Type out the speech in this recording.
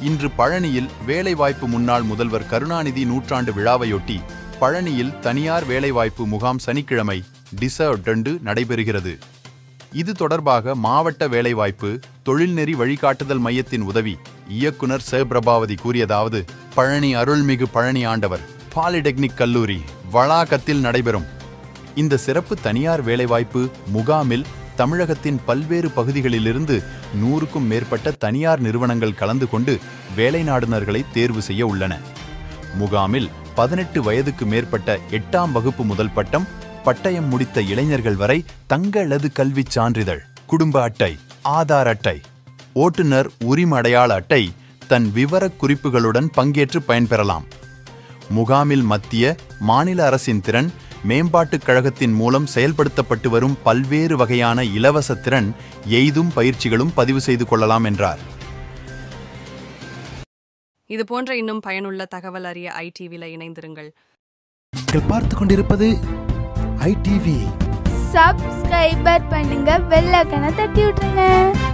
இன்று பழனியில் வேலைவாய்ப்பு முன்னாள் முதல்வர் கருணாநிதி நூற்றாண்டு விழாவையொட்டி பழனியில் தனியார் வேலைவாய்ப்பு முகாம் சனிக்கிழமை டிசர்வ் ரெண்டு நடைபெறுகிறது இது தொடர்பாக மாவட்ட வேலைவாய்ப்பு தொழில்நெறி வழிகாட்டுதல் மையத்தின் உதவி இயக்குனர் ச பிரபாவதி கூறியதாவது பழனி அருள்மிகு பழனி ஆண்டவர் பாலிடெக்னிக் கல்லூரி வளாகத்தில் நடைபெறும் இந்த சிறப்பு தனியார் வேலைவாய்ப்பு முகாமில் தமிழகத்தின் பல்வேறு பகுதிகளிலிருந்து நூறுக்கும் மேற்பட்ட தனியார் நிறுவனங்கள் கலந்து கொண்டு வேலை நாடுனர்களை தேர்வு செய்ய உள்ளன முகாமில் பதினெட்டு வயதுக்கு மேற்பட்ட எட்டாம் வகுப்பு முதல் பட்டம் பட்டயம் முடித்த இளைஞர்கள் வரை தங்களது கல்விச் சான்றிதழ் குடும்ப அட்டை ஆதார் அட்டை ஓட்டுநர் உரிம அடையாள அட்டை தன் விவரக் குறிப்புகளுடன் பங்கேற்று பயன்பெறலாம் முகாமில் மத்திய மாநில அரசின் திறன் மேம்பாட்டுக் கழகத்தின் மூலம் செயல்படுத்தப்பட்டு வரும் பல்வேறு வகையான இலவச திறன் எய்தும் பயிற்சிகளும் பதிவு செய்து கொள்ளலாம் என்றார் இது போன்ற இன்னும் பயனுள்ள தகவல் அறிய ஐடிவில இணைந்திருங்கள் நீங்கள் பார்த்து கொண்டிருப்பது ஐடிவி சப்ஸ்கிரைபர் பண்ணுங்க பெல் ஐக்கனை தட்டி விட்டுருங்க